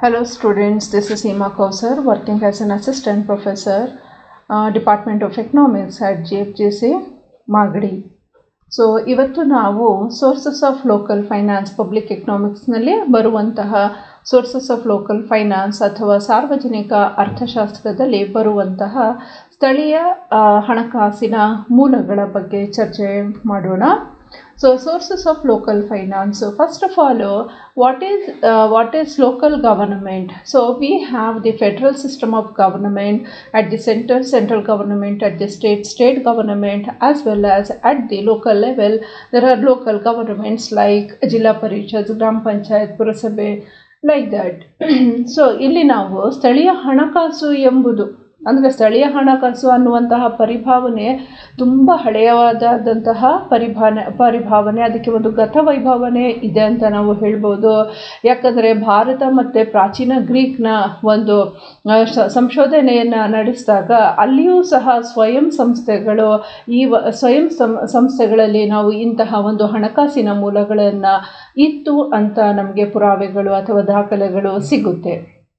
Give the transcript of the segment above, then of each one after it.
Hello students, this is Seema Kausar working as an assistant professor, uh, Department of Economics at JFJC Magadi so ಇವತ್ತು ನಾವು sources of local finance public ಎಕನಾಮಿಕ್ಸ್ನಲ್ಲಿ ಬರುವಂತಹ sources of local finance ಅಥವಾ ಸಾರ್ವಜನಿಕ ಅರ್ಥಶಾಸ್ತ್ರದಲ್ಲಿ ಬರುವಂತಹ ಸ್ಥಳೀಯ ಆ, ಹಣಕಾಸಿನ ಮೂಲಗಳ ಬಗ್ಗೆ ಚರ್ಚೆ ಮಾಡೋಣ so sources of local finance first of all what is what is local government so we have the federal system of government at the center central government at the state state government as well as at the local level there are local governments like jilla parishad gram panchayat ಪುರಸಭೆ like that so ಇಲ್ಲಿ ನಾವು ಸ್ಥಳೀಯ ಹಣಕಾಸು ಎಂಬುದು ಅಂದರೆ ಸ್ಥಳೀಯ ಹಣಕಾಸು ಅನ್ನುವಂತಹ ಪರಿಭಾವನೆ ತುಂಬ ಹಳೆಯವಾದಂತಹ ಪರಿಭಾನೆ ಪರಿಭಾವನೆ ಅದಕ್ಕೆ ಒಂದು ಗತವೈಭವನೆ ಇದೆ ಅಂತ ನಾವು ಹೇಳ್ಬೋದು ಯಾಕಂದರೆ ಭಾರತ ಮತ್ತು ಪ್ರಾಚೀನ ಗ್ರೀಕ್ನ ಒಂದು ಆ, ಶ- ಸಂಶೋಧನೆಯನ್ನು ನಡೆಸಿದಾಗ ಅಲ್ಲಿಯೂ ಸಹ ಸ್ವಯಂ ಸಂಸ್ಥೆಗಳು ಈ ವ ಸ್ವಯಂ ಸಂ ಸಂಸ್ಥೆಗಳಲ್ಲಿ ನಾವು ಇಂತಹ ಒಂದು ಹಣಕಾಸಿನ ಮೂಲಗಳನ್ನು ಇತ್ತು ಅಂತ ನಮಗೆ ಪುರಾವೆಗಳು ಅಥವಾ ದಾಖಲೆಗಳು ಸಿಗುತ್ತೆ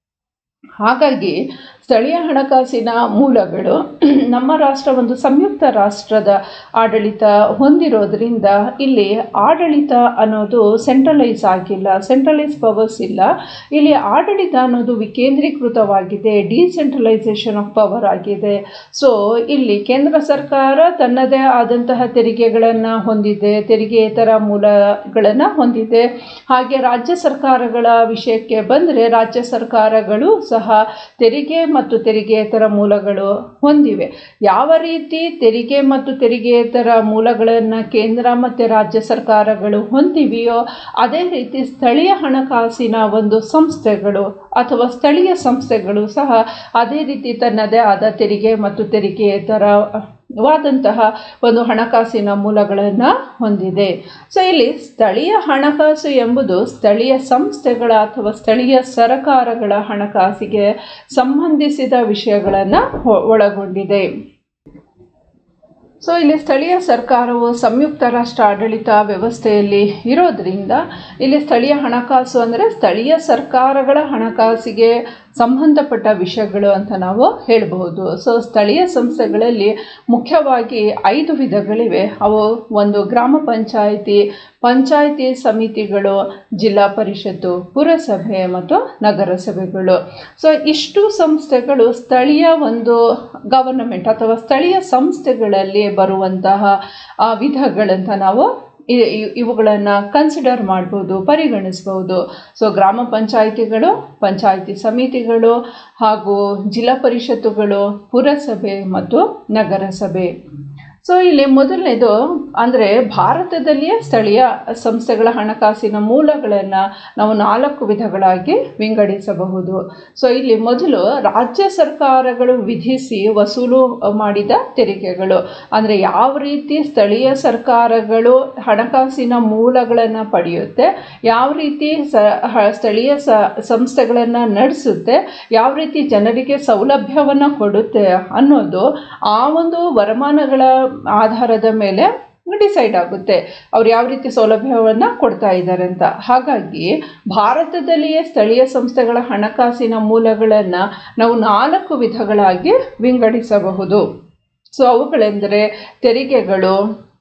ಹಾಗಾಗಿ ಸ್ಥಳೀಯ ಹಣಕಾಸಿನ ಮೂಲಗಳು ನಮ್ಮ ರಾಷ್ಟ್ರ ಒಂದು ಸಂಯುಕ್ತ ರಾಷ್ಟ್ರದ ಆಡಳಿತ ಹೊಂದಿರೋದ್ರಿಂದ ಇಲ್ಲಿ ಆಡಳಿತ ಅನ್ನೋದು ಸೆಂಟ್ರಲೈಸ್ ಆಗಿಲ್ಲ ಸೆಂಟ್ರಲೈಸ್ ಪವರ್ಸ್ ಇಲ್ಲ ಇಲ್ಲಿ ಆಡಳಿತ ಅನ್ನೋದು ವಿಕೇಂದ್ರೀಕೃತವಾಗಿದೆ ಡಿಸೆಂಟ್ರಲೈಸೇಷನ್ ಆಫ್ ಪವರ್ ಆಗಿದೆ ಸೊ ಇಲ್ಲಿ ಕೇಂದ್ರ ಸರ್ಕಾರ ತನ್ನದೇ ಆದಂತಹ ತೆರಿಗೆಗಳನ್ನು ಹೊಂದಿದೆ ತೆರಿಗೆಯೇತರ ಮೂಲಗಳನ್ನು ಹೊಂದಿದೆ ಹಾಗೆ ರಾಜ್ಯ ಸರ್ಕಾರಗಳ ವಿಷಯಕ್ಕೆ ಬಂದರೆ ರಾಜ್ಯ ಸರ್ಕಾರಗಳು ಸಹ ತೆರಿಗೆ ಮತ್ತು ತೆರಿಗೆಯೇತರ ಮೂಲಗಳು ಹೊಂದಿವೆ ಯಾವ ರೀತಿ ತೆರಿಗೆ ಮತ್ತು ತೆರಿಗೆಯೇತರ ಮೂಲಗಳನ್ನು ಕೇಂದ್ರ ಮತ್ತು ರಾಜ್ಯ ಸರ್ಕಾರಗಳು ಹೊಂದಿವೆಯೋ ಅದೇ ರೀತಿ ಸ್ಥಳೀಯ ಹಣಕಾಸಿನ ಒಂದು ಸಂಸ್ಥೆಗಳು ಅಥವಾ ಸ್ಥಳೀಯ ಸಂಸ್ಥೆಗಳು ಸಹ ಅದೇ ರೀತಿ ತನ್ನದೇ ಆದ ತೆರಿಗೆ ಮತ್ತು ತೆರಿಗೆಯೇತರ ವಾದಂತಹ ಒಂದು ಹಣಕಾಸಿನ ಮೂಲಗಳನ್ನು ಹೊಂದಿದೆ ಸೊ ಇಲ್ಲಿ ಸ್ಥಳೀಯ ಹಣಕಾಸು ಎಂಬುದು ಸ್ಥಳೀಯ ಸಂಸ್ಥೆಗಳ ಅಥವಾ ಸ್ಥಳೀಯ ಸರಕಾರಗಳ ಹಣಕಾಸಿಗೆ ಸಂಬಂಧಿಸಿದ ವಿಷಯಗಳನ್ನು ಒಳಗೊಂಡಿದೆ ಸೊ ಇಲ್ಲಿ ಸ್ಥಳೀಯ ಸರ್ಕಾರವು ಸಂಯುಕ್ತ ರಾಷ್ಟ್ರ ಆಡಳಿತ ವ್ಯವಸ್ಥೆಯಲ್ಲಿ ಇರೋದ್ರಿಂದ ಇಲ್ಲಿ ಸ್ಥಳೀಯ ಹಣಕಾಸು ಅಂದರೆ ಸ್ಥಳೀಯ ಸರ್ಕಾರಗಳ ಹಣಕಾಸಿಗೆ ಸಂಬಂಧಪಟ್ಟ ವಿಷಯಗಳು ಅಂತ ನಾವು ಹೇಳಬಹುದು ಸೊ ಸ್ಥಳೀಯ ಸಂಸ್ಥೆಗಳಲ್ಲಿ ಮುಖ್ಯವಾಗಿ ಐದು ವಿಧಗಳಿವೆ ಅವು ಒಂದು ಗ್ರಾಮ ಪಂಚಾಯಿತಿ ಪಂಚಾಯಿತಿ ಸಮಿತಿಗಳು ಜಿಲ್ಲಾ ಪರಿಷತ್ತು ಪುರಸಭೆ ಮತ್ತು ನಗರಸಭೆಗಳು ಸೊ ಇಷ್ಟು ಸಂಸ್ಥೆಗಳು ಸ್ಥಳೀಯ ಒಂದು ಗವರ್ನಮೆಂಟ್ ಅಥವಾ ಸ್ಥಳೀಯ ಸಂಸ್ಥೆಗಳಲ್ಲಿ ಬರುವಂತಹ ಆ ವಿಧಗಳಂತ ನಾವು ಇ- ಇ- ಇವುಗಳನ್ನು ಕನ್ಸಿಡರ್ ಮಾಡ್ಬೋದು ಪರಿಗಣಿಸ್ಬೋದು ಸೊ ಗ್ರಾಮ ಪಂಚಾಯಿತಿಗಳು ಪಂಚಾಯಿತಿ ಸಮಿತಿಗಳು ಹಾಗೂ ಜಿಲ್ಲಾ ಪರಿಷತ್ತುಗಳು ಪುರಸಭೆ ಮತ್ತು ನಗರಸಭೆ ಸೊ ಇಲ್ಲಿ ಮೊದಲನೇದು ಅಂದರೆ ಭಾರತದಲ್ಲಿಯೇ ಸ್ಥಳೀಯ ಸಂಸ್ಥೆಗಳ ಹಣಕಾಸಿನ ಮೂಲಗಳನ್ನು ನಾವು ನಾಲ್ಕು ವಿಧಗಳಾಗಿ ವಿಂಗಡಿಸಬಹುದು ಸೊ ಇಲ್ಲಿ ಮೊದಲು ರಾಜ್ಯ ಸರ್ಕಾರಗಳು ವಿಧಿಸಿ ವಸೂಲು ಮಾಡಿದ ತೆರಿಗೆಗಳು ಅಂದರೆ ಯಾವ ರೀತಿ ಸ್ಥಳೀಯ ಸರ್ಕಾರಗಳು ಹಣಕಾಸಿನ ಮೂಲಗಳನ್ನು ಪಡೆಯುತ್ತೆ ಯಾವ ರೀತಿ ಸ ಹ- ಸ್ಥಳೀಯ ಸ ಸಂಸ್ಥೆಗಳನ್ನು ನಡೆಸುತ್ತೆ ಯಾವ ರೀತಿ ಜನರಿಗೆ ಸೌಲಭ್ಯವನ್ನು ಕೊಡುತ್ತೆ ಅನ್ನೋದು ಆ ಒಂದು ವರಮಾನಗಳ ಆಧಾರದ ಮೇಲೆ ಡಿಸೈಡ್ ಆಗುತ್ತೆ ಅವ್ರು ಯಾವ ರೀತಿ ಸೌಲಭ್ಯವನ್ನು ಕೊಡ್ತಾ ಇದ್ದಾರೆ ಅಂತ ಹಾಗಾಗಿ ಭಾರತದಲ್ಲಿಯೇ ಸ್ಥಳೀಯ ಸಂಸ್ಥೆಗಳ ಹಣಕಾಸಿನ ಮೂಲಗಳನ್ನು ನಾವು ನಾಲ್ಕು ವಿಧಗಳಾಗಿ ವಿಂಗಡಿಸಬಹುದು ಸೊ ಅವುಗಳೆಂದರೆ ತೆರಿಗೆಗಳು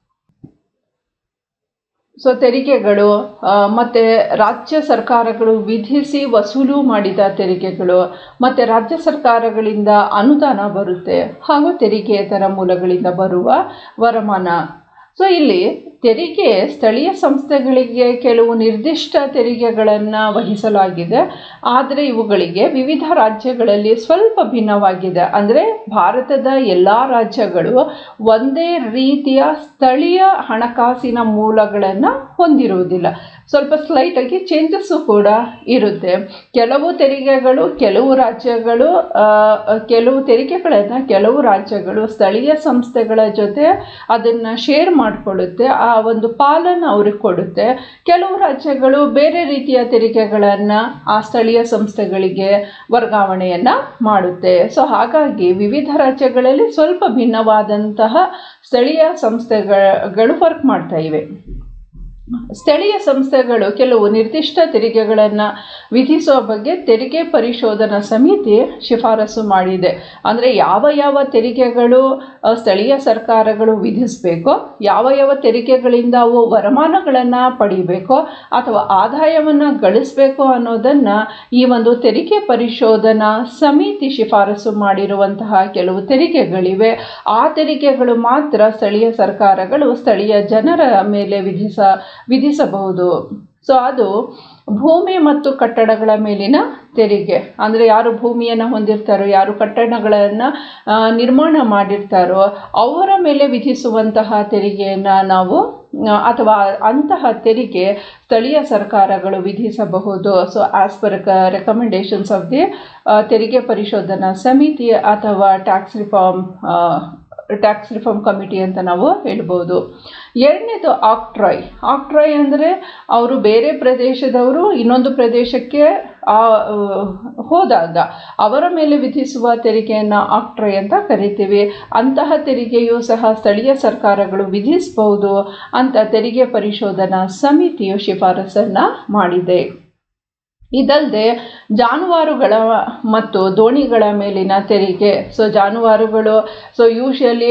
ಸೊ ತೆರಿಗೆಗಳು ಆ, ಮತ್ತೆ ರಾಜ್ಯ ಸರ್ಕಾರಗಳು ವಿಧಿಸಿ ವಸೂಲು ಮಾಡಿದ ತೆರಿಗೆಗಳು ಮತ್ತು ರಾಜ್ಯ ಸರ್ಕಾರಗಳಿಂದ ಅನುದಾನ ಬರುತ್ತೆ ಹಾಗೂ ತೆರಿಗೆಯೇತರ ಮೂಲಗಳಿಂದ ಬರುವ ವರಮಾನ ಸೊ ಇಲ್ಲಿ ತೆರಿಗೆ ಸ್ಥಳೀಯ ಸಂಸ್ಥೆಗಳಿಗೆ ಕೆಲವು ನಿರ್ದಿಷ್ಟ ತೆರಿಗೆಗಳನ್ನು ವಹಿಸಲಾಗಿದೆ ಆದರೆ ಇವುಗಳಿಗೆ ವಿವಿಧ ರಾಜ್ಯಗಳಲ್ಲಿ ಸ್ವಲ್ಪ ಭಿನ್ನವಾಗಿದೆ ಅಂದರೆ ಭಾರತದ ಎಲ್ಲ ರಾಜ್ಯಗಳು ಒಂದೇ ರೀತಿಯ ಸ್ಥಳೀಯ ಹಣಕಾಸಿನ ಮೂಲಗಳನ್ನು ಹೊಂದಿರುವುದಿಲ್ಲ ಸ್ವಲ್ಪ ಸ್ಲೈಟಾಗಿ ಚೇಂಜಸ್ಸು ಕೂಡ ಇರುತ್ತೆ ಕೆಲವು ತೆರಿಗೆಗಳು ಕೆಲವು ರಾಜ್ಯಗಳು ಆ, ಕೆಲವು ತೆರಿಗೆಗಳನ್ನು ಕೆಲವು ರಾಜ್ಯಗಳು ಸ್ಥಳೀಯ ಸಂಸ್ಥೆಗಳ ಜೊತೆ ಅದನ್ನು ಶೇರ್ ಮಾಡಿಕೊಳ್ಳುತ್ತೆ ಆ ಒಂದು ಪಾಲನ್ನು ಅವ್ರಿಗೆ ಕೊಡುತ್ತೆ ಕೆಲವು ರಾಜ್ಯಗಳು ಬೇರೆ ರೀತಿಯ ತೆರಿಗೆಗಳನ್ನು ಆ ಸ್ಥಳೀಯ ಸಂಸ್ಥೆಗಳಿಗೆ ವರ್ಗಾವಣೆಯನ್ನು ಮಾಡುತ್ತೆ ಸೊ ಹಾಗಾಗಿ ವಿವಿಧ ರಾಜ್ಯಗಳಲ್ಲಿ ಸ್ವಲ್ಪ ಭಿನ್ನವಾದಂತಹ ಸ್ಥಳೀಯ ಸಂಸ್ಥೆಗಳು ವರ್ಕ್ ಮಾಡ್ತಾ ಇವೆ ಸ್ಥಳೀಯ ಸಂಸ್ಥೆಗಳು ಕೆಲವು ನಿರ್ದಿಷ್ಟ ತೆರಿಗೆಗಳನ್ನು ವಿಧಿಸುವ ಬಗ್ಗೆ ತೆರಿಗೆ ಪರಿಶೋಧನಾ ಸಮಿತಿ ಶಿಫಾರಸು ಮಾಡಿದೆ ಅಂದರೆ ಯಾವ ಯಾವ ತೆರಿಗೆಗಳು ಅ, ಸ್ಥಳೀಯ ಸರ್ಕಾರಗಳು ವಿಧಿಸಬೇಕೋ ಯಾವ ಯಾವ ತೆರಿಗೆಗಳಿಂದ ಅವು ವರಮಾನಗಳನ್ನು ಪಡಿಬೇಕೋ ಅಥವಾ ಆದಾಯವನ್ನು ಗಳಿಸಬೇಕೋ ಅನ್ನೋದನ್ನು ಈ ಒಂದು ತೆರಿಗೆ ಪರಿಶೋಧನಾ ಸಮಿತಿ ಶಿಫಾರಸು ಮಾಡಿರುವಂತಹ ಕೆಲವು ತೆರಿಗೆಗಳಿವೆ ಆ ತೆರಿಗೆಗಳು ಮಾತ್ರ ಸ್ಥಳೀಯ ಸರ್ಕಾರಗಳು ಸ್ಥಳೀಯ ಜನರ ಮೇಲೆ ವಿಧಿಸ ವಿಧಿಸಬಹುದು ಸೊ ಅದು ಭೂಮಿ ಮತ್ತು ಕಟ್ಟಡಗಳ ಮೇಲಿನ ತೆರಿಗೆ ಅಂದರೆ ಯಾರು ಭೂಮಿಯನ್ನು ಹೊಂದಿರ್ತಾರೋ ಯಾರು ಕಟ್ಟಡಗಳನ್ನು ಆ, ನಿರ್ಮಾಣ ಮಾಡಿರ್ತಾರೋ ಅವರ ಮೇಲೆ ವಿಧಿಸುವಂತಹ ತೆರಿಗೆಯನ್ನು ನಾವು ಆ, ಅಥವಾ ಅಂತಹ ತೆರಿಗೆ ಸ್ಥಳೀಯ ಸರ್ಕಾರಗಳು ವಿಧಿಸಬಹುದು so as per recommendations of the ತೆರಿಗೆ ಪರಿಶೋಧನಾ ಸಮಿತಿ ಅಥವಾ tax reform tax reform committee ಅಂತ ನಾವು ಹೇಳ್ಬೋದು ಎರಡನೇದು ಆಕ್ಟ್ರಾಯ್ ಆಕ್ಟ್ರಾಯ್ ಅಂದರೆ ಅವರು ಬೇರೆ ಪ್ರದೇಶದವರು ಇನ್ನೊಂದು ಪ್ರದೇಶಕ್ಕೆ ಆ, ಆ, ಹೋದಾಗ ಅವರ ಮೇಲೆ ವಿಧಿಸುವ ತೆರಿಗೆಯನ್ನು ಆಕ್ಟ್ರಾಯ್ ಅಂತ ಕರಿತೀವಿ ಅಂತಹ ತೆರಿಗೆಯು ಸಹ ಸ್ಥಳೀಯ ಸರ್ಕಾರಗಳು ವಿಧಿಸಬಹುದು ಅಂತ ತೆರಿಗೆ ಪರಿಶೋಧನಾ ಸಮಿತಿಯು ಶಿಫಾರಸನ್ನು ಮಾಡಿದೆ ಇದಲ್ಲದೆ ಜಾನುವಾರುಗಳ ಮತ್ತು ದೋಣಿಗಳ ಮೇಲಿನ ತೆರಿಗೆ ಸೊ ಜಾನುವಾರುಗಳು ಸೊ ಯೂಶಲಿ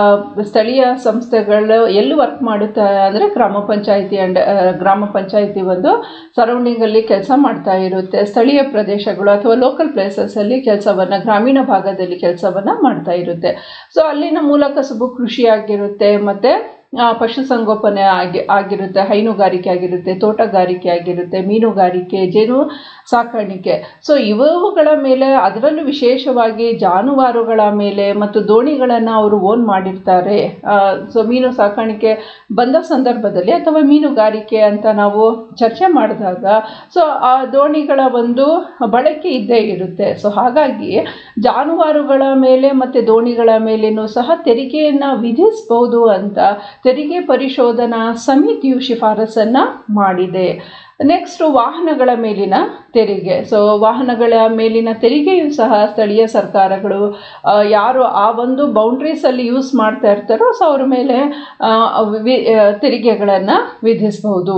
ಸ್ಥಳೀಯ ಸಂಸ್ಥೆಗಳು ಎಲ್ಲಿ ವರ್ಕ್ ಮಾಡುತ್ತಾ ಅಂದರೆ ಗ್ರಾಮ ಪಂಚಾಯಿತಿ ಅಂಡ್ ಗ್ರಾಮ ಪಂಚಾಯಿತಿ ಒಂದು ಸರೌಂಡಿಂಗಲ್ಲಿ ಕೆಲಸ ಮಾಡ್ತಾ ಇರುತ್ತೆ ಸ್ಥಳೀಯ ಪ್ರದೇಶಗಳು ಅಥವಾ ಲೋಕಲ್ ಪ್ಲೇಸಸ್ಸಲ್ಲಿ ಕೆಲಸವನ್ನು ಗ್ರಾಮೀಣ ಭಾಗದಲ್ಲಿ ಕೆಲಸವನ್ನು ಮಾಡ್ತಾ ಇರುತ್ತೆ ಸೊ ಅಲ್ಲಿನ ಮೂಲಕ ಕಸುಬು ಕೃಷಿ ಆಗಿರುತ್ತೆ ಮತ್ತು ಆ, ಪಶುಸಂಗೋಪನೆ ಆಗಿ ಆಗಿರುತ್ತೆ ಹೈನುಗಾರಿಕೆ ಆಗಿರುತ್ತೆ ತೋಟಗಾರಿಕೆ ಆಗಿರುತ್ತೆ ಮೀನುಗಾರಿಕೆ ಜೇನು ಸಾಕಾಣಿಕೆ ಸೊ ಇವುಗಳ ಮೇಲೆ ಅದರಲ್ಲೂ ವಿಶೇಷವಾಗಿ ಜಾನುವಾರುಗಳ ಮೇಲೆ ಮತ್ತು ದೋಣಿಗಳನ್ನು ಅವರು ಓನ್ ಮಾಡಿರ್ತಾರೆ ಸೊ ಮೀನು ಸಾಕಾಣಿಕೆ ಬಂದ ಸಂದರ್ಭದಲ್ಲಿ ಅಥವಾ ಮೀನುಗಾರಿಕೆ ಅಂತ ನಾವು ಚರ್ಚೆ ಮಾಡಿದಾಗ ಸೊ ಆ ದೋಣಿಗಳ ಒಂದು ಬಳಕೆ ಇದ್ದೇ ಇರುತ್ತೆ ಸೊ ಹಾಗಾಗಿ ಜಾನುವಾರುಗಳ ಮೇಲೆ ಮತ್ತು ದೋಣಿಗಳ ಮೇಲೇನೂ ಸಹ ತೆರಿಗೆಯನ್ನು ವಿಧಿಸ್ಬೋದು ಅಂತ ತೆರಿಗೆ ಪರಿಶೋಧನಾ ಸಮಿತಿಯು ಶಿಫಾರಸನ್ನು ಮಾಡಿದೆ ನೆಕ್ಸ್ಟು ವಾಹನಗಳ ಮೇಲಿನ ತೆರಿಗೆ ಸೊ ವಾಹನಗಳ ಮೇಲಿನ ತೆರಿಗೆಯು ಸಹ ಸ್ಥಳೀಯ ಸರ್ಕಾರಗಳು ಆ, ಯಾರು ಆ ಒಂದು ಬೌಂಡ್ರೀಸಲ್ಲಿ ಯೂಸ್ ಮಾಡ್ತಾ ಇರ್ತಾರೋ ಸೊ ಅವ್ರ ಮೇಲೆ ಆ, ವಿ ತೆರಿಗೆಗಳನ್ನು ವಿಧಿಸಬಹುದು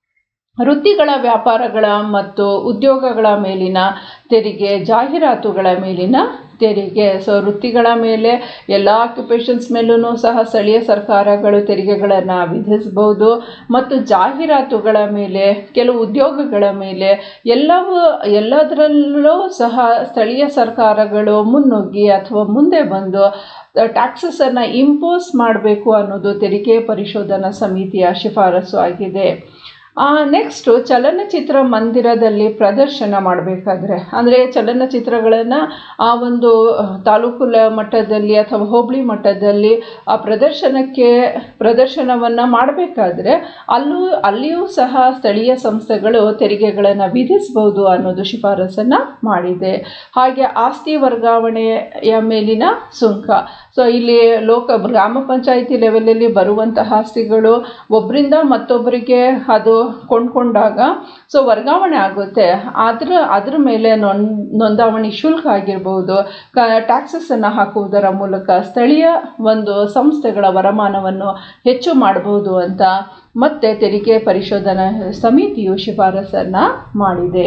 ವೃತ್ತಿಗಳ ವ್ಯಾಪಾರಗಳ ಮತ್ತು ಉದ್ಯೋಗಗಳ ಮೇಲಿನ ತೆರಿಗೆ ಜಾಹೀರಾತುಗಳ ಮೇಲಿನ ತೆರಿಗೆ ಸೊ ವೃತ್ತಿಗಳ ಮೇಲೆ ಎಲ್ಲ ಆಕ್ಯುಪೇಷನ್ಸ್ ಮೇಲೂ ಸಹ ಸ್ಥಳೀಯ ಸರ್ಕಾರಗಳು ತೆರಿಗೆಗಳನ್ನು ವಿಧಿಸ್ಬೋದು ಮತ್ತು ಜಾಹೀರಾತುಗಳ ಮೇಲೆ ಕೆಲವು ಉದ್ಯೋಗಗಳ ಮೇಲೆ ಎಲ್ಲವೂ ಎಲ್ಲದರಲ್ಲೂ ಸಹ ಸ್ಥಳೀಯ ಸರ್ಕಾರಗಳು ಮುನ್ನುಗ್ಗಿ ಅಥವಾ ಮುಂದೆ ಬಂದು ಟ್ಯಾಕ್ಸಸನ್ನು ಇಂಪೋಸ್ ಮಾಡಬೇಕು ಅನ್ನೋದು ತೆರಿಗೆ ಪರಿಶೋಧನಾ ಸಮಿತಿಯ ಶಿಫಾರಸು ಆಗಿದೆ ನೆಕ್ಸ್ಟು ಚಲನಚಿತ್ರ ಮಂದಿರದಲ್ಲಿ ಪ್ರದರ್ಶನ ಮಾಡಬೇಕಾದ್ರೆ ಅಂದರೆ ಚಲನಚಿತ್ರಗಳನ್ನು ಆ ಒಂದು ಅಹ್, ತಾಲೂಕು ಲ ಮಟ್ಟದಲ್ಲಿ ಅಥವಾ ಹೋಬಳಿ ಮಟ್ಟದಲ್ಲಿ ಆ ಪ್ರದರ್ಶನಕ್ಕೆ ಪ್ರದರ್ಶನವನ್ನು ಮಾಡಬೇಕಾದ್ರೆ ಅಲ್ಲೂ ಅಲ್ಲಿಯೂ ಸಹ ಸ್ಥಳೀಯ ಸಂಸ್ಥೆಗಳು ತೆರಿಗೆಗಳನ್ನು ವಿಧಿಸ್ಬೋದು ಅನ್ನೋದು ಶಿಫಾರಸನ್ನು ಮಾಡಿದೆ ಹಾಗೆ ಆಸ್ತಿ ವರ್ಗಾವಣೆಯ ಮೇಲಿನ ಸುಂಕ ಸೊ ಇಲ್ಲಿ ಲೋಕ ಗ್ರಾಮ ಪಂಚಾಯಿತಿ ಲೆವೆಲಲ್ಲಿ ಬರುವಂತಹ ಆಸ್ತಿಗಳು ಒಬ್ಬರಿಂದ ಮತ್ತೊಬ್ಬರಿಗೆ ಅದು ಕೊಂಡ್ಕೊಂಡಾಗ ಸೊ ವರ್ಗಾವಣೆ ಆಗುತ್ತೆ ಅದ್ರ ಅದ್ರ ಮೇಲೆ ನೋನ್ ನೋಂದಾವಣಿ ಶುಲ್ಕ ಆಗಿರ್ಬೋದು ಕ ಟ್ಯಾಕ್ಸಸನ್ನು ಹಾಕುವುದರ ಮೂಲಕ ಸ್ಥಳೀಯ ಒಂದು ಸಂಸ್ಥೆಗಳ ವರಮಾನವನ್ನು ಹೆಚ್ಚು ಮಾಡಬಹುದು ಅಂತ ಮತ್ತೆ ತೆರಿಗೆ ಪರಿಶೋಧನಾ ಸಮಿತಿಯು ಶಿಫಾರಸನ್ನು ಮಾಡಿದೆ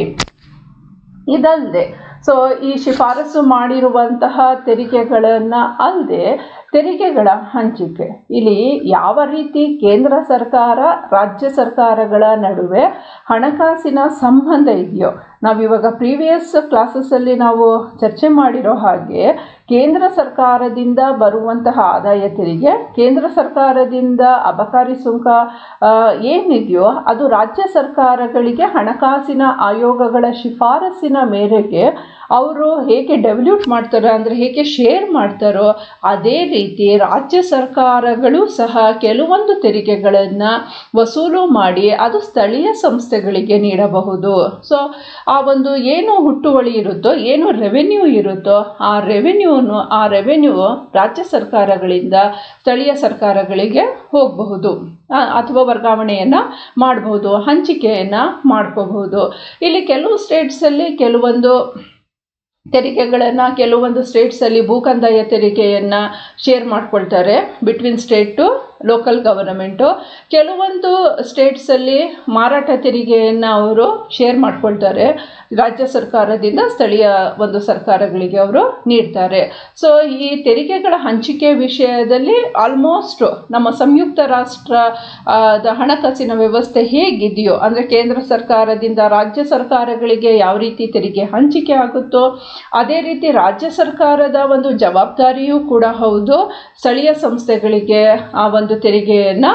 ಇದಲ್ಲದೆ ಸೊ ಈ ಶಿಫಾರಸು ಮಾಡಿರುವಂತಹ ತೆರಿಗೆಗಳನ್ನು ಅಲ್ಲದೆ ತೆರಿಗೆಗಳ ಹಂಚಿಕೆ ಇಲ್ಲಿ ಯಾವ ರೀತಿ ಕೇಂದ್ರ ಸರ್ಕಾರ ರಾಜ್ಯ ಸರ್ಕಾರಗಳ ನಡುವೆ ಹಣಕಾಸಿನ ಸಂಬಂಧ ಇದೆಯೋ ನಾವಿವಾಗ ಪ್ರೀವಿಯಸ್ ಕ್ಲಾಸಸ್ಸಲ್ಲಿ ನಾವು ಚರ್ಚೆ ಮಾಡಿರೋ ಹಾಗೆ ಕೇಂದ್ರ ಸರ್ಕಾರದಿಂದ ಬರುವಂತಹ ಆದಾಯ ತೆರಿಗೆ ಕೇಂದ್ರ ಸರ್ಕಾರದಿಂದ ಅಬಕಾರಿ ಸುಂಕ ಆ, ಏನಿದೆಯೋ ಅದು ರಾಜ್ಯ ಸರ್ಕಾರಗಳಿಗೆ ಹಣಕಾಸಿನ ಆಯೋಗಗಳ ಶಿಫಾರಸ್ಸಿನ ಮೇರೆಗೆ ಅವರು ಹೇಗೆ ಡೆವಲ್ಯೂಟ್ ಮಾಡ್ತಾರೋ ಅಂದರೆ ಹೇಗೆ ಶೇರ್ ಮಾಡ್ತಾರೋ ಅದೇ ರೀತಿ ರಾಜ್ಯ ಸರ್ಕಾರಗಳು ಸಹ ಕೆಲವೊಂದು ತೆರಿಗೆಗಳನ್ನು ವಸೂಲು ಮಾಡಿ ಅದು ಸ್ಥಳೀಯ ಸಂಸ್ಥೆಗಳಿಗೆ ನೀಡಬಹುದು ಸೊ ಆ ಒಂದು ಏನು ಹುಟ್ಟುವಳಿ ಇರುತ್ತೋ ಏನು ರೆವೆನ್ಯೂ ಇರುತ್ತೋ ಆ ರೆವೆನ್ಯೂನು ಆ ರೆವೆನ್ಯೂ ರಾಜ್ಯ ಸರ್ಕಾರಗಳಿಂದ ಸ್ಥಳೀಯ ಸರ್ಕಾರಗಳಿಗೆ ಹೋಗಬಹುದು ಆ, ಅಥವಾ ವರ್ಗಾವಣೆಯನ್ನು ಮಾಡಬಹುದು ಹಂಚಿಕೆಯನ್ನು ಮಾಡ್ಕೋಬಹುದು ಇಲ್ಲಿ ಕೆಲವು ಸ್ಟೇಟ್ಸಲ್ಲಿ ಕೆಲವೊಂದು ತೆರಿಗೆಗಳನ್ನು ಕೆಲವೊಂದು ಸ್ಟೇಟ್ಸಲ್ಲಿ ಭೂಕಂದಾಯ ತೆರಿಗೆಯನ್ನು ಶೇರ್ ಮಾಡ್ಕೊಳ್ತಾರೆ between state to local government ಕೆಲವೊಂದು ಸ್ಟೇಟ್ಸಲ್ಲಿ ಮಾರಾಟ ತೆರಿಗೆಯನ್ನು ಅವರು ಶೇರ್ ಮಾಡ್ಕೊಳ್ತಾರೆ ರಾಜ್ಯ ಸರ್ಕಾರದಿಂದ ಸ್ಥಳೀಯ ಒಂದು ಸರ್ಕಾರಗಳಿಗೆ ಅವರು ನೀಡ್ತಾರೆ ಸೊ ಈ ತೆರಿಗೆಗಳ ಹಂಚಿಕೆ ವಿಷಯದಲ್ಲಿ ಆಲ್ಮೋಸ್ಟ್ ನಮ್ಮ ಸಂಯುಕ್ತ ರಾಷ್ಟ್ರ ಆ, ದ ಹಣಕಾಸಿನ ವ್ಯವಸ್ಥೆ ಹೇಗಿದೆಯೋ ಅಂದರೆ ಕೇಂದ್ರ ಸರ್ಕಾರದಿಂದ ರಾಜ್ಯ ಸರ್ಕಾರಗಳಿಗೆ ಯಾವ ರೀತಿ ತೆರಿಗೆ ಹಂಚಿಕೆ ಆಗುತ್ತೋ ಅದೇ ರೀತಿ ರಾಜ್ಯ ಸರ್ಕಾರದ ಒಂದು ಜವಾಬ್ದಾರಿಯೂ ಕೂಡ ಹೌದು ಸ್ಥಳೀಯ ಸಂಸ್ಥೆಗಳಿಗೆ ಆ ಒಂದು ತೆರಿಗೆಯನ್ನು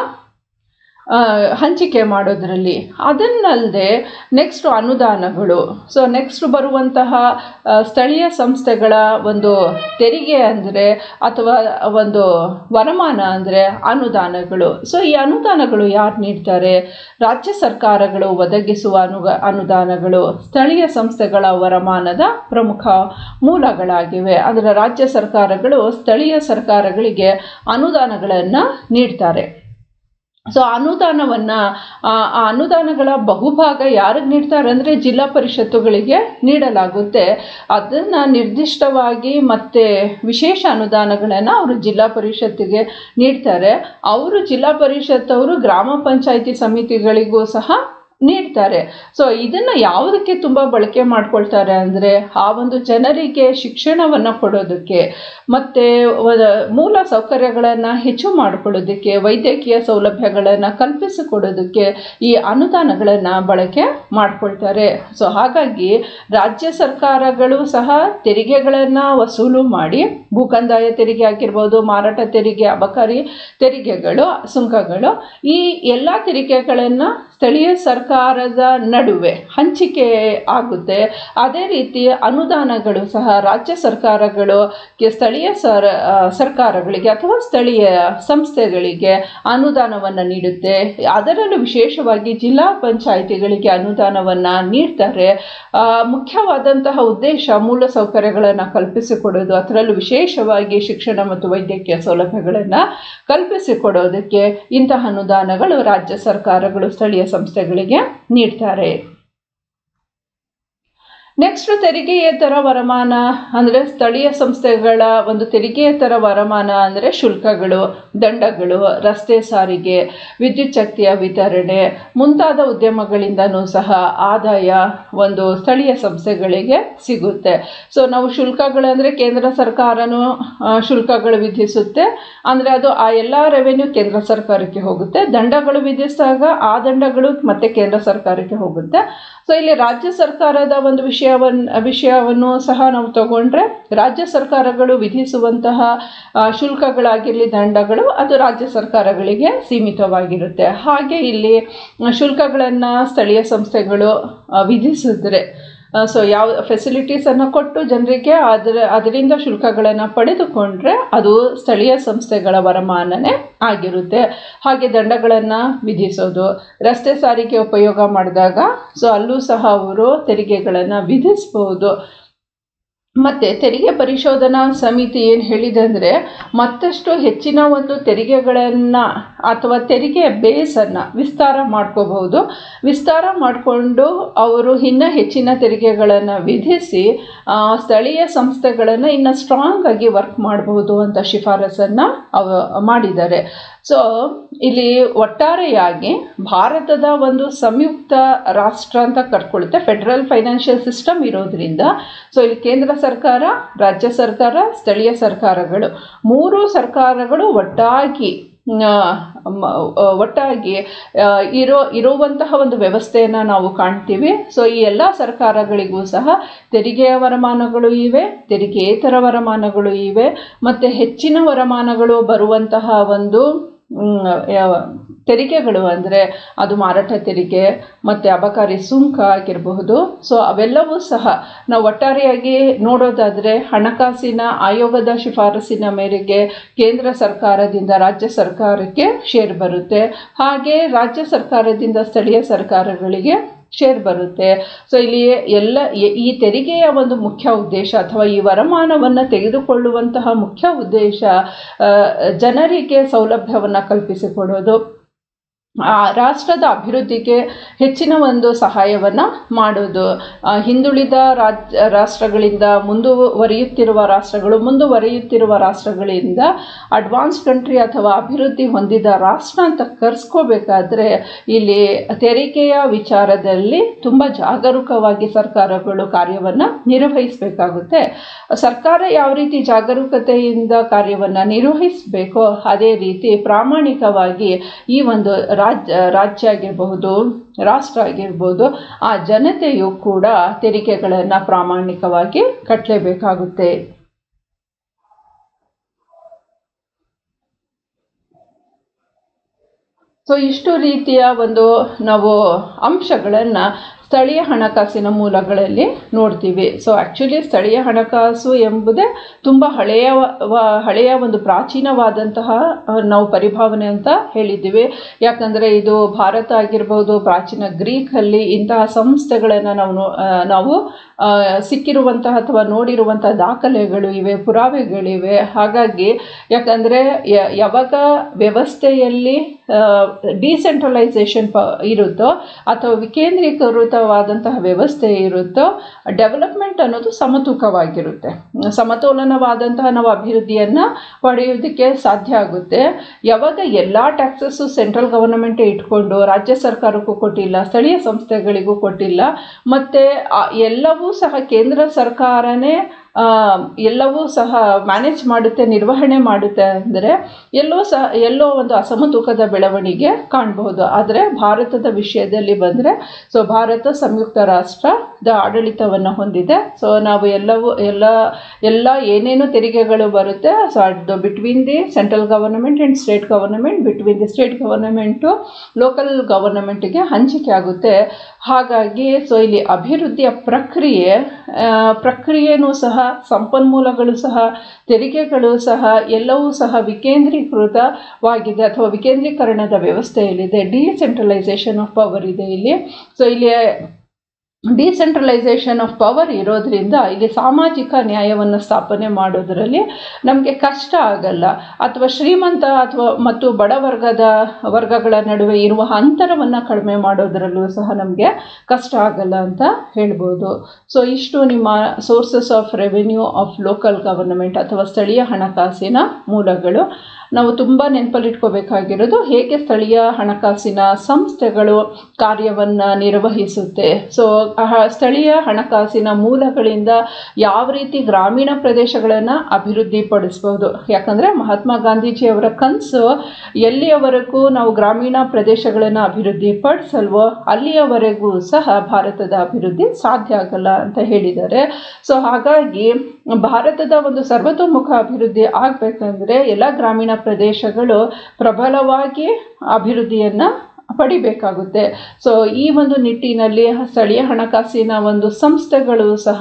ಆ, ಹಂಚಿಕೆ ಮಾಡೋದ್ರಲ್ಲಿ ಅದನ್ನಲ್ಲದೆ ನೆಕ್ಸ್ಟ್ ಅನುದಾನಗಳು ಸೊ ನೆಕ್ಸ್ಟ್ ಬರುವಂತಹ ಆ, ಸ್ಥಳೀಯ ಸಂಸ್ಥೆಗಳ ಒಂದು ತೆರಿಗೆ ಅಂದರೆ ಅಥವಾ ಒಂದು ವರಮಾನ ಅಂದರೆ ಅನುದಾನಗಳು ಸೊ ಈ ಅನುದಾನಗಳು ಯಾರು ನೀಡ್ತಾರೆ ರಾಜ್ಯ ಸರ್ಕಾರಗಳು ಒದಗಿಸುವ ಅನು ಅನುದಾನಗಳು ಸ್ಥಳೀಯ ಸಂಸ್ಥೆಗಳ ವರಮಾನದ ಪ್ರಮುಖ ಮೂಲಗಳಾಗಿವೆ ಅಂದರೆ ರಾಜ್ಯ ಸರ್ಕಾರಗಳು ಸ್ಥಳೀಯ ಸರ್ಕಾರಗಳಿಗೆ ಅನುದಾನಗಳನ್ನು ನೀಡ್ತಾರೆ ಸೊ ಅನುದಾನವನ್ನು ಆ ಆ ಅನುದಾನಗಳ ಬಹುಭಾಗ ಯಾರಿಗೆ ನೀಡ್ತಾರೆ ಅಂದರೆ ಜಿಲ್ಲಾ ಪರಿಷತ್ತುಗಳಿಗೆ ನೀಡಲಾಗುತ್ತೆ ಅದನ್ನು ನಿರ್ದಿಷ್ಟವಾಗಿ ಮತ್ತು ವಿಶೇಷ ಅನುದಾನಗಳನ್ನು ಅವರು ಜಿಲ್ಲಾ ಪರಿಷತ್ತಿಗೆ ನೀಡ್ತಾರೆ ಅವರು ಜಿಲ್ಲಾ ಪರಿಷತ್ ಅವರು ಗ್ರಾಮ ಪಂಚಾಯಿತಿ ಸಮಿತಿಗಳಿಗೂ ಸಹ ನೀಡ್ತಾರೆ ಸೊ ಇದನ್ನು ಯಾವುದಕ್ಕೆ ತುಂಬ ಬಳಕೆ ಮಾಡ್ಕೊಳ್ತಾರೆ ಅಂದರೆ ಆ ಒಂದು ಜನರಿಗೆ ಶಿಕ್ಷಣವನ್ನು ಕೊಡೋದಕ್ಕೆ ಮತ್ತು ಮೂಲ ಸೌಕರ್ಯಗಳನ್ನು ಹೆಚ್ಚು ಮಾಡಿಕೊಳ್ಳೋದಕ್ಕೆ ವೈದ್ಯಕೀಯ ಸೌಲಭ್ಯಗಳನ್ನು ಕಲ್ಪಿಸಿಕೊಡೋದಕ್ಕೆ ಈ ಅನುದಾನಗಳನ್ನು ಬಳಕೆ ಮಾಡ್ಕೊಳ್ತಾರೆ ಸೊ ಹಾಗಾಗಿ ರಾಜ್ಯ ಸರ್ಕಾರಗಳು ಸಹ ತೆರಿಗೆಗಳನ್ನು ವಸೂಲು ಮಾಡಿ ಭೂಕಂದಾಯ ತೆರಿಗೆ ಆಗಿರ್ಬೋದು ಮಾರಾಟ ತೆರಿಗೆ ಅಬಕಾರಿ ತೆರಿಗೆಗಳು ಸುಂಕಗಳು ಈ ಎಲ್ಲ ತೆರಿಗೆಗಳನ್ನು ಸ್ಥಳೀಯ ಸರ್ಕಾರದ ನಡುವೆ ಹಂಚಿಕೆ ಆಗುತ್ತೆ ಅದೇ ರೀತಿ ಅನುದಾನಗಳು ಸಹ ರಾಜ್ಯ ಸರ್ಕಾರಗಳು ಗೆ ಸ್ಥಳೀಯ ಸರ್ ಆ, ಸರ್ಕಾರಗಳಿಗೆ ಅಥವಾ ಸ್ಥಳೀಯ ಸಂಸ್ಥೆಗಳಿಗೆ ಅನುದಾನವನ್ನು ನೀಡುತ್ತೆ ಅದರಲ್ಲೂ ವಿಶೇಷವಾಗಿ ಜಿಲ್ಲಾ ಪಂಚಾಯಿತಿಗಳಿಗೆ ಅನುದಾನವನ್ನು ನೀಡ್ತಾರೆ ಆ, ಮುಖ್ಯವಾದಂತಹ ಉದ್ದೇಶ ಮೂಲ ಸೌಕರ್ಯಗಳನ್ನು ಕಲ್ಪಿಸಿಕೊಡೋದು ಅದರಲ್ಲೂ ವಿಶೇಷವಾಗಿ ಶಿಕ್ಷಣ ಮತ್ತು ವೈದ್ಯಕೀಯ ಸೌಲಭ್ಯಗಳನ್ನು ಕಲ್ಪಿಸಿಕೊಡೋದಕ್ಕೆ ಇಂತಹ ಅನುದಾನಗಳು ರಾಜ್ಯ ಸರ್ಕಾರಗಳು ಸ್ಥಳೀಯ ಸಂಸ್ಥೆಗಳಿಗೆ ನೀಡ್ತಾರೆ ನೆಕ್ಸ್ಟ್ ತೆರಿಗೆಯೇತರ ವರಮಾನ ಅಂದರೆ ಸ್ಥಳೀಯ ಸಂಸ್ಥೆಗಳ ಒಂದು ತೆರಿಗೆಯೇತರ ವರಮಾನ ಅಂದರೆ ಶುಲ್ಕಗಳು ದಂಡಗಳು ರಸ್ತೆ ಸಾರಿಗೆ ವಿದ್ಯುತ್ ಶಕ್ತಿಯ ವಿತರಣೆ ಮುಂತಾದ ಉದ್ಯಮಗಳಿಂದನೂ ಸಹ ಆದಾಯ ಒಂದು ಸ್ಥಳೀಯ ಸಂಸ್ಥೆಗಳಿಗೆ ಸಿಗುತ್ತೆ ಸೊ ನಾವು ಶುಲ್ಕಗಳಂದರೆ ಕೇಂದ್ರ ಸರ್ಕಾರನೂ ಆ, ಶುಲ್ಕಗಳು ವಿಧಿಸುತ್ತೆ ಅಂದರೆ ಅದು ಆ ಎಲ್ಲ ರೆವೆನ್ಯೂ ಕೇಂದ್ರ ಸರ್ಕಾರಕ್ಕೆ ಹೋಗುತ್ತೆ ದಂಡಗಳು ವಿಧಿಸಿದಾಗ ಆ ದಂಡಗಳು ಮತ್ತೆ ಕೇಂದ್ರ ಸರ್ಕಾರಕ್ಕೆ ಹೋಗುತ್ತೆ ಸೊ ಇಲ್ಲಿ ರಾಜ್ಯ ಸರ್ಕಾರದ ಒಂದು ವಿಷಯವನ್ನು ವಿಷಯವನ್ನು ಸಹ ನಾವು ತಗೊಂಡ್ರೆ ರಾಜ್ಯ ಸರ್ಕಾರಗಳು ವಿಧಿಸುವಂತಹ ಆ, ಶುಲ್ಕಗಳಾಗಿರಲಿ ದಂಡಗಳು ಅದು ರಾಜ್ಯ ಸರ್ಕಾರಗಳಿಗೆ ಸೀಮಿತವಾಗಿರುತ್ತೆ ಹಾಗೆ ಇಲ್ಲಿ ಶುಲ್ಕಗಳನ್ನು ಸ್ಥಳೀಯ ಸಂಸ್ಥೆಗಳು ಆ, ವಿಧಿಸಿದ್ರೆ ಸೊ ಯಾವ ಫೆಸಿಲಿಟೀಸನ್ನು ಕೊಟ್ಟು ಜನರಿಗೆ ಅದರ ಅದರಿಂದ ಶುಲ್ಕಗಳನ್ನು ಪಡೆದುಕೊಂಡ್ರೆ ಅದು ಸ್ಥಳೀಯ ಸಂಸ್ಥೆಗಳ ವರಮಾನನೇ ಆಗಿರುತ್ತೆ ಹಾಗೆ ದಂಡಗಳನ್ನು ವಿಧಿಸೋದು ರಸ್ತೆ ಸಾರಿಗೆ ಉಪಯೋಗ ಮಾಡಿದಾಗ ಸೊ ಅಲ್ಲೂ ಸಹ ಅವರು ತೆರಿಗೆಗಳನ್ನು ವಿಧಿಸ್ಬೋದು ಮತ್ತು ತೆರಿಗೆ ಪರಿಶೋಧನಾ ಸಮಿತಿ ಏನು ಹೇಳಿದೆ ಅಂದರೆ ಮತ್ತಷ್ಟು ಹೆಚ್ಚಿನ ಒಂದು ತೆರಿಗೆಗಳನ್ನು ಅಥವಾ ತೆರಿಗೆ ಬೇಸನ್ನು ವಿಸ್ತಾರ ಮಾಡ್ಕೋಬಹುದು ವಿಸ್ತಾರ ಮಾಡಿಕೊಂಡು ಅವರು ಇನ್ನೂ ಹೆಚ್ಚಿನ ತೆರಿಗೆಗಳನ್ನು ವಿಧಿಸಿ ಆ, ಸ್ಥಳೀಯ ಸಂಸ್ಥೆಗಳನ್ನು ಇನ್ನು ಸ್ಟ್ರಾಂಗ್ ಆಗಿ ವರ್ಕ್ ಮಾಡಬಹುದು ಅಂತ ಶಿಫಾರಸನ್ನು ಅವ ಮಾಡಿದ್ದಾರೆ ಸೊ ಇಲ್ಲಿ ಒಟ್ಟಾರೆಯಾಗಿ ಭಾರತದ ಒಂದು ಸಂಯುಕ್ತ ರಾಷ್ಟ್ರ ಅಂತ ಕರ್ಕೊಳ್ಳುತ್ತೆ ಫೆಡರಲ್ ಫೈನಾನ್ಷಿಯಲ್ ಸಿಸ್ಟಮ್ ಇರೋದ್ರಿಂದ ಸೊ ಇಲ್ಲಿ ಕೇಂದ್ರ ಸರ್ಕಾರ ರಾಜ್ಯ ಸರ್ಕಾರ ಸ್ಥಳೀಯ ಸರ್ಕಾರಗಳು ಮೂರು ಸರ್ಕಾರಗಳು ಒಟ್ಟಾಗಿ ಆ, ಮ- ಆ, ಒಟ್ಟಾಗಿ ಆ, ಇರೋ ಇರುವಂತಹ ಒಂದು ವ್ಯವಸ್ಥೆಯನ್ನು ನಾವು ಕಾಣ್ತೀವಿ ಸೊ ಈ ಎಲ್ಲ ಸರ್ಕಾರಗಳಿಗೂ ಸಹ ತೆರಿಗೆಯ ವರಮಾನಗಳು ಇವೆ ತೆರಿಗೆಯೇತರ ವರಮಾನಗಳು ಇವೆ ಮತ್ತು ಹೆಚ್ಚಿನ ವರಮಾನಗಳು ಬರುವಂತಹ ಒಂದು ಮ್, ಯಾವ- ತೆರಿಗೆಗಳು ಅಂದರೆ ಅದು ಮಾರಾಟ ತೆರಿಗೆ ಮತ್ತು ಅಬಕಾರಿ ಸುಂಕ ಆಗಿರಬಹುದು ಸೊ ಅವೆಲ್ಲವೂ ಸಹ ನಾವು ಒಟ್ಟಾರೆಯಾಗಿ ನೋಡೋದಾದರೆ ಹಣಕಾಸಿನ ಆಯೋಗದ ಶಿಫಾರಸಿನ ಮೇರೆಗೆ ಕೇಂದ್ರ ಸರ್ಕಾರದಿಂದ ರಾಜ್ಯ ಸರ್ಕಾರಕ್ಕೆ ಶೇರ್ ಬರುತ್ತೆ ಹಾಗೆ ರಾಜ್ಯ ಸರ್ಕಾರದಿಂದ ಸ್ಥಳೀಯ ಸರ್ಕಾರಗಳಿಗೆ ಶೇರ್ ಬರುತ್ತೆ ಸೊ ಇಲ್ಲಿ ಎಲ್ಲ ಎ- ಈ ತೆರಿಗೆಯ ಒಂದು ಮುಖ್ಯ ಉದ್ದೇಶ ಅಥವಾ ಈ ವರಮಾನವನ್ನು ತೆಗೆದುಕೊಳ್ಳುವಂತಹ ಮುಖ್ಯ ಉದ್ದೇಶ ಆ, ಜನರಿಗೆ ಸೌಲಭ್ಯವನ್ನು ಕಲ್ಪಿಸಿಕೊಡೋದು ಆ ರಾಷ್ಟ್ರದ ಅಭಿವೃದ್ಧಿಗೆ ಹೆಚ್ಚಿನ ಒಂದು ಸಹಾಯವನ್ನು ಮಾಡೋದು ಆ, ಹಿಂದುಳಿದ ರಾಜ್ ರಾಷ್ಟ್ರಗಳಿಂದ ಮುಂದುವರಿಯುತ್ತಿರುವ ರಾಷ್ಟ್ರಗಳು ಮುಂದುವರಿಯುತ್ತಿರುವ ರಾಷ್ಟ್ರಗಳಿಂದ ಅಡ್ವಾನ್ಸ್ ಕಂಟ್ರಿ ಅಥವಾ ಅಭಿವೃದ್ಧಿ ಹೊಂದಿದ ರಾಷ್ಟ್ರ ಅಂತ ಕರೆಸ್ಕೋಬೇಕಾದ್ರೆ ಇಲ್ಲಿ ತೆರಿಗೆಯ ವಿಚಾರದಲ್ಲಿ ತುಂಬ ಜಾಗರೂಕವಾಗಿ ಸರ್ಕಾರಗಳು ಕಾರ್ಯವನ್ನು ನಿರ್ವಹಿಸಬೇಕಾಗುತ್ತೆ ಸರ್ಕಾರ ಯಾವ ರೀತಿ ಜಾಗರೂಕತೆಯಿಂದ ಕಾರ್ಯವನ್ನು ನಿರ್ವಹಿಸಬೇಕೋ ಅದೇ ರೀತಿ ಪ್ರಾಮಾಣಿಕವಾಗಿ ಈ ಒಂದು ರಾಜ್ಯ ರಾಜ್ಯ ಆಗಿರಬಹುದು ರಾಷ್ಟ್ರ ಆಗಿರ್ಬೋದು ಆ ಜನತೆಯು ಕೂಡ ತೆರಿಗೆಗಳನ್ನು ಪ್ರಾಮಾಣಿಕವಾಗಿ ಕಟ್ಟಲೇಬೇಕಾಗುತ್ತೆ ಸೊ ಇಷ್ಟು ರೀತಿಯ ಒಂದು ನಾವು ಅಂಶಗಳನ್ನು ಸ್ಥಳೀಯ ಹಣಕಾಸಿನ ಮೂಲಗಳಲ್ಲಿ ನೋಡ್ತೀವಿ ಸೊ ಆ್ಯಕ್ಚುಲಿ ಸ್ಥಳೀಯ ಹಣಕಾಸು ಎಂಬುದೇ ತುಂಬ ಹಳೆಯ ವ- ಹಳೆಯ ಒಂದು ಪ್ರಾಚೀನವಾದಂತಹ ಆ, ನಾವು ಪರಿಭಾವನೆ ಅಂತ ಹೇಳಿದ್ದೀವಿ ಯಾಕಂದರೆ ಇದು ಭಾರತ ಆಗಿರ್ಬೋದು ಪ್ರಾಚೀನ ಗ್ರೀಕಲ್ಲಿ ಇಂತಹ ಸಂಸ್ಥೆಗಳನ್ನು ನಾವು ನೋ- ಆ, ನಾವು ಆ, ಸಿಕ್ಕಿರುವಂತಹ ಅಥವಾ ನೋಡಿರುವಂತಹ ದಾಖಲೆಗಳು ಇವೆ ಪುರಾವೆಗಳಿವೆ ಹಾಗಾಗಿ ಯಾಕಂದರೆ ಯ- ಯಾವಾಗ ವ್ಯವಸ್ಥೆಯಲ್ಲಿ ಡಿಸೆಂಟ್ರಲೈಸೇಷನ್ ಪ ಇರುತ್ತೋ ಅಥವಾ ವಿಕೇಂದ್ರೀಕೃತವಾದಂತಹ ವ್ಯವಸ್ಥೆ ಇರುತ್ತೋ ಡೆವಲಪ್ಮೆಂಟ್ ಅನ್ನೋದು ಸಮತೂಕವಾಗಿರುತ್ತೆ ಸಮತೋಲನವಾದಂತಹ ನಾವು ಅಭಿವೃದ್ಧಿಯನ್ನು ಪಡೆಯೋದಕ್ಕೆ ಸಾಧ್ಯ ಆಗುತ್ತೆ ಯಾವಾಗ ಎಲ್ಲ ಟ್ಯಾಕ್ಸಸ್ಸು ಸೆಂಟ್ರಲ್ ಗವರ್ನಮೆಂಟೇ ಇಟ್ಕೊಂಡು ರಾಜ್ಯ ಸರ್ಕಾರಕ್ಕೂ ಕೊಟ್ಟಿಲ್ಲ ಸ್ಥಳೀಯ ಸಂಸ್ಥೆಗಳಿಗೂ ಕೊಟ್ಟಿಲ್ಲ ಮತ್ತು ಎಲ್ಲವೂ ಸಹ ಕೇಂದ್ರ ಸರ್ಕಾರನೇ ಆ, ಎಲ್ಲವೂ ಸಹ ಮ್ಯಾನೇಜ್ ಮಾಡುತ್ತೆ ನಿರ್ವಹಣೆ ಮಾಡುತ್ತೆ ಅಂದರೆ ಎಲ್ಲೋ ಸಹ ಎಲ್ಲೋ ಒಂದು ಅಸಮತೂಕದ ಬೆಳವಣಿಗೆ ಕಾಣಬಹುದು ಆದರೆ ಭಾರತದ ವಿಷಯದಲ್ಲಿ ಬಂದರೆ ಸೊ ಭಾರತ ಸಂಯುಕ್ತ ರಾಷ್ಟ್ರದ ಆಡಳಿತವನ್ನು ಹೊಂದಿದೆ ಸೊ ನಾವು ಎಲ್ಲವೂ ಎಲ್ಲ ಎಲ್ಲ ಏನೇನು ತೆರಿಗೆಗಳು ಬರುತ್ತೆ ಸೊ ಅದು between the central government and state government between the state government local ಗವರ್ನಮೆಂಟ್ಗೆ ಹಂಚಿಕೆ ಆಗುತ್ತೆ ಹಾಗಾಗಿ ಸೊ ಇಲ್ಲಿ ಅಭಿವೃದ್ಧಿಯ ಪ್ರಕ್ರಿಯೆ ಆ, ಪ್ರಕ್ರಿಯೆನೂ ಸಹ ಸಂಪನ್ಮೂಲಗಳು ಸಹ ತೆರಿಗೆಗಳು ಸಹ ಎಲ್ಲವೂ ಸಹ ವಿಕೇಂದ್ರೀಕೃತವಾಗಿದೆ ಅಥವಾ ವಿಕೇಂದ್ರೀಕರಣದ ವ್ಯವಸ್ಥೆಯಲ್ಲಿದೆ ಡಿಸೆಂಟ್ರಲೈಸೇಷನ್ ಆಫ್ ಪವರ್ ಇದೆ ಇಲ್ಲಿ ಸೊ ಇಲ್ಲಿ ಡಿಸೆಂಟ್ರಲೈಸೇಷನ್ ಆಫ್ ಪವರ್ ಇರೋದ್ರಿಂದ ಇಲ್ಲಿ ಸಾಮಾಜಿಕ ನ್ಯಾಯವನ್ನು ಸ್ಥಾಪನೆ ಮಾಡೋದರಲ್ಲಿ ನಮಗೆ ಕಷ್ಟ ಆಗಲ್ಲ ಅಥವಾ ಶ್ರೀಮಂತ ಅಥವಾ ಮತ್ತು ಬಡ ವರ್ಗದ ವರ್ಗಗಳ ನಡುವೆ ಇರುವ ಅಂತರವನ್ನು ಕಡಿಮೆ ಮಾಡೋದರಲ್ಲೂ ಸಹ ನಮಗೆ ಕಷ್ಟ ಆಗಲ್ಲ ಅಂತ ಹೇಳ್ಬೋದು ಸೊ ಇಷ್ಟು ನಿಮ್ಮ sources of revenue of local government ಅಥವಾ ಸ್ಥಳೀಯ ಹಣಕಾಸಿನ ಮೂಲಗಳು ನಾವು ತುಂಬ ನೆನಪಲ್ಲಿಟ್ಕೋಬೇಕಾಗಿರೋದು ಹೇಗೆ ಸ್ಥಳೀಯ ಹಣಕಾಸಿನ ಸಂಸ್ಥೆಗಳು ಕಾರ್ಯವನ್ನು ನಿರ್ವಹಿಸುತ್ತೆ ಸೊ ಸ್ಥಳೀಯ ಹಣಕಾಸಿನ ಮೂಲಗಳಿಂದ ಯಾವ ರೀತಿ ಗ್ರಾಮೀಣ ಪ್ರದೇಶಗಳನ್ನು ಅಭಿವೃದ್ಧಿಪಡಿಸ್ಬೋದು ಯಾಕಂದರೆ ಮಹಾತ್ಮ ಗಾಂಧೀಜಿಯವರ ಕನಸು ಎಲ್ಲಿಯವರೆಗೂ ನಾವು ಗ್ರಾಮೀಣ ಪ್ರದೇಶಗಳನ್ನು ಅಭಿವೃದ್ಧಿಪಡಿಸಲ್ವೋ ಅಲ್ಲಿಯವರೆಗೂ ಸಹ ಭಾರತದ ಅಭಿವೃದ್ಧಿ ಸಾಧ್ಯ ಆಗಲ್ಲ ಅಂತ ಹೇಳಿದ್ದಾರೆ ಸೊ ಹಾಗಾಗಿ ಭಾರತದ ಒಂದು ಸರ್ವತೋಮುಖ ಅಭಿವೃದ್ಧಿ ಆಗಬೇಕಂದ್ರೆ ಎಲ್ಲ ಗ್ರಾಮೀಣ ಪ್ರದೇಶಗಳು ಪ್ರಬಲವಾಗಿ ಅಭಿವೃದ್ಧಿಯನ್ನು ಪಡಿಬೇಕಾಗುತ್ತೆ ಸೊ ಈ ಒಂದು ನಿಟ್ಟಿನಲ್ಲಿ ಸ್ಥಳೀಯ ಹಣಕಾಸಿನ ಒಂದು ಸಂಸ್ಥೆಗಳು ಸಹ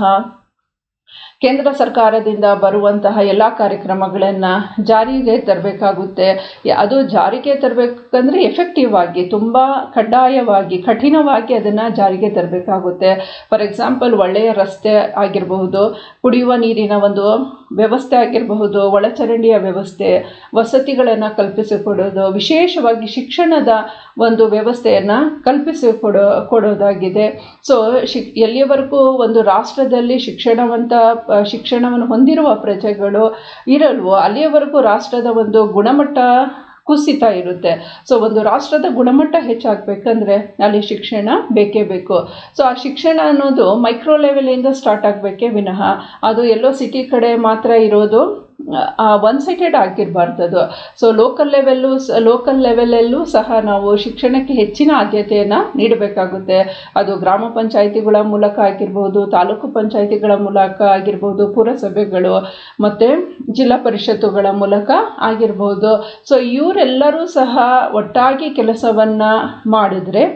ಕೇಂದ್ರ ಸರ್ಕಾರದಿಂದ ಬರುವಂತಹ ಎಲ್ಲ ಕಾರ್ಯಕ್ರಮಗಳನ್ನು ಜಾರಿಗೆ ತರಬೇಕಾಗುತ್ತೆ ಅದು ಜಾರಿಗೆ ತರಬೇಕಂದ್ರೆ ಎಫೆಕ್ಟಿವ್ ಆಗಿ ತುಂಬ ಕಡ್ಡಾಯವಾಗಿ ಕಠಿಣವಾಗಿ ಅದನ್ನು ಜಾರಿಗೆ ತರಬೇಕಾಗುತ್ತೆ ಫಾರ್ ಎಕ್ಸಾಂಪಲ್ ಒಳ್ಳೆಯ ರಸ್ತೆ ಆಗಿರಬಹುದು ಕುಡಿಯುವ ನೀರಿನ ಒಂದು ವ್ಯವಸ್ಥೆ ಆಗಿರಬಹುದು ಒಳಚರಂಡಿಯ ವ್ಯವಸ್ಥೆ ವಸತಿಗಳನ್ನು ಕಲ್ಪಿಸಿಕೊಡೋದು ವಿಶೇಷವಾಗಿ ಶಿಕ್ಷಣದ ಒಂದು ವ್ಯವಸ್ಥೆಯನ್ನು ಕಲ್ಪಿಸಿಕೊಡೋ ಕೊಡೋದಾಗಿದೆ ಸೊ ಶಿಕ್ ಎಲ್ಲಿಯವರೆಗೂ ಒಂದು ರಾಷ್ಟ್ರದಲ್ಲಿ ಶಿಕ್ಷಣವಂತ ಆ, ಶಿಕ್ಷಣವನ್ನು ಹೊಂದಿರುವ ಪ್ರಜೆಗಳು ಇರಲ್ವೋ ಅಲ್ಲಿಯವರೆಗೂ ರಾಷ್ಟ್ರದ ಒಂದು ಗುಣಮಟ್ಟ ಕುಸಿತ ಇರುತ್ತೆ ಸೊ ಒಂದು ರಾಷ್ಟ್ರದ ಗುಣಮಟ್ಟ ಹೆಚ್ಚಾಗಬೇಕಂದ್ರೆ ಅಲ್ಲಿ ಶಿಕ್ಷಣ ಬೇಕೇ ಬೇಕು ಸೊ ಆ ಶಿಕ್ಷಣ ಅನ್ನೋದು ಮೈಕ್ರೋ ಲೆವೆಲಿಂದ ಸ್ಟಾರ್ಟ್ ಆಗಬೇಕೇ ವಿನಃ ಅದು ಎಲ್ಲೋ ಸಿಟಿ ಕಡೆ ಮಾತ್ರ ಇರೋದು ಒನ್ ಸೈಟೆಡ್ ಆಗಿರಬಾರ್ದು ಅದು ಸೊ ಲೋಕಲ್ ಲೆವೆಲ್ಲು ಲೋಕಲ್ ಲೆವೆಲಲ್ಲೂ ಸಹ ನಾವು ಶಿಕ್ಷಣಕ್ಕೆ ಹೆಚ್ಚಿನ ಆದ್ಯತೆಯನ್ನು ನೀಡಬೇಕಾಗುತ್ತೆ ಅದು ಗ್ರಾಮ ಪಂಚಾಯಿತಿಗಳ ಮೂಲಕ ಆಗಿರ್ಬೋದು ತಾಲೂಕು ಪಂಚಾಯಿತಿಗಳ ಮೂಲಕ ಆಗಿರ್ಬೋದು ಪುರಸಭೆಗಳು ಮತ್ತು ಜಿಲ್ಲಾ ಪರಿಷತ್ತುಗಳ ಮೂಲಕ ಆಗಿರ್ಬೋದು ಸೊ ಇವರೆಲ್ಲರೂ ಸಹ ಒಟ್ಟಾಗಿ ಕೆಲಸವನ್ನು ಮಾಡಿದ್ರೆ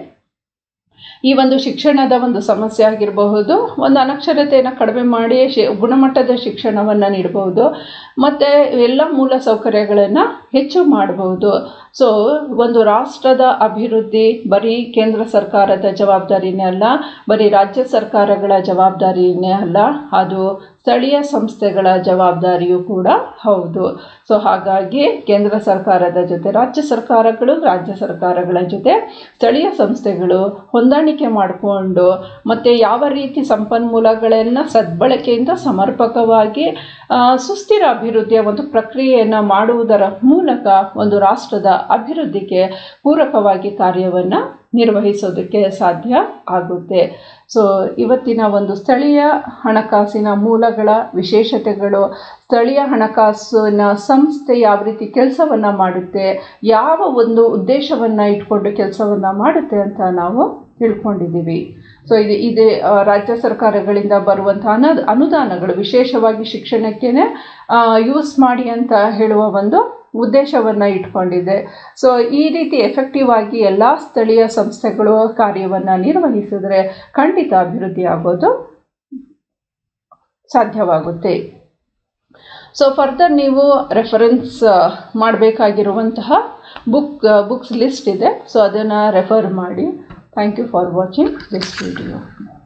ಈ ಒಂದು ಶಿಕ್ಷಣದ ಒಂದು ಸಮಸ್ಯೆ ಆಗಿರಬಹುದು ಒಂದು ಅನಕ್ಷರತೆಯನ್ನು ಕಡಿಮೆ ಮಾಡಿ ಶಿ ಗುಣಮಟ್ಟದ ಶಿಕ್ಷಣವನ್ನು ನೀಡಬಹುದು ಮತ್ತು ಎಲ್ಲ ಮೂಲ ಸೌಕರ್ಯಗಳನ್ನು ಹೆಚ್ಚು ಮಾಡಬಹುದು ಸೊ ಒಂದು ರಾಷ್ಟ್ರದ ಅಭಿವೃದ್ಧಿ ಬರೀ ಕೇಂದ್ರ ಸರ್ಕಾರದ ಜವಾಬ್ದಾರಿನೇ ಅಲ್ಲ ಬರೀ ರಾಜ್ಯ ಸರ್ಕಾರಗಳ ಜವಾಬ್ದಾರಿನೇ ಅಲ್ಲ ಅದು ಸ್ಥಳೀಯ ಸಂಸ್ಥೆಗಳ ಜವಾಬ್ದಾರಿಯೂ ಕೂಡ ಹೌದು ಸೊ ಹಾಗಾಗಿ ಕೇಂದ್ರ ಸರ್ಕಾರದ ಜೊತೆ ರಾಜ್ಯ ಸರ್ಕಾರಗಳು ರಾಜ್ಯ ಸರ್ಕಾರಗಳ ಜೊತೆ ಸ್ಥಳೀಯ ಸಂಸ್ಥೆಗಳು ಹೊಂದಾಣಿಕೆ ಮಾಡಿಕೊಂಡು ಮತ್ತು ಯಾವ ರೀತಿ ಸಂಪನ್ಮೂಲಗಳನ್ನು ಸದ್ಬಳಕೆಯಿಂದ ಸಮರ್ಪಕವಾಗಿ ಆ, ಸುಸ್ಥಿರ ಅಭಿವೃದ್ಧಿಯ ಒಂದು ಪ್ರಕ್ರಿಯೆಯನ್ನು ಮಾಡುವುದರ ಮೂಲಕ ಒಂದು ರಾಷ್ಟ್ರದ ಅಭಿವೃದ್ಧಿಗೆ ಪೂರಕವಾಗಿ ಕಾರ್ಯವನ್ನು ನಿರ್ವಹಿಸೋದಕ್ಕೆ ಸಾಧ್ಯ ಆಗುತ್ತೆ ಸೊ ಇವತ್ತಿನ ಒಂದು ಸ್ಥಳೀಯ ಹಣಕಾಸಿನ ಮೂಲಗಳ ವಿಶೇಷತೆಗಳು ಸ್ಥಳೀಯ ಹಣಕಾಸಿನ ಸಂಸ್ಥೆ ಯಾವ ರೀತಿ ಕೆಲಸವನ್ನು ಮಾಡುತ್ತೆ ಯಾವ ಒಂದು ಉದ್ದೇಶವನ್ನು ಇಟ್ಕೊಂಡು ಕೆಲಸವನ್ನು ಮಾಡುತ್ತೆ ಅಂತ ನಾವು ತಿಳ್ಕೊಂಡಿದ್ದೀವಿ ಸೊ ಇದು ಇದೆ ಆ, ರಾಜ್ಯ ಸರ್ಕಾರಗಳಿಂದ ಬರುವಂಥ ಅನ ಅನುದಾನಗಳು ವಿಶೇಷವಾಗಿ ಶಿಕ್ಷಣಕ್ಕೆ ಯೂಸ್ ಮಾಡಿ ಅಂತ ಹೇಳುವ ಒಂದು ಉದ್ದೇಶವನ್ನು ಇಟ್ಕೊಂಡಿದೆ ಸೊ ಈ ರೀತಿ ಎಫೆಕ್ಟಿವ್ ಆಗಿ ಎಲ್ಲ ಸ್ಥಳೀಯ ಸಂಸ್ಥೆಗಳು ಕಾರ್ಯವನ್ನು ನಿರ್ವಹಿಸಿದ್ರೆ ಖಂಡಿತ ಅಭಿವೃದ್ಧಿ ಆಗೋದು ಸಾಧ್ಯವಾಗುತ್ತೆ ಸೊ ಫರ್ದರ್ ನೀವು ರೆಫರೆನ್ಸ್ ಮಾಡಬೇಕಾಗಿರುವಂತಹ ಬುಕ್ ಬುಕ್ಸ್ ಲಿಸ್ಟ್ ಇದೆ ಸೊ ಅದನ್ನು ರೆಫರ್ ಮಾಡಿ thank you for watching this video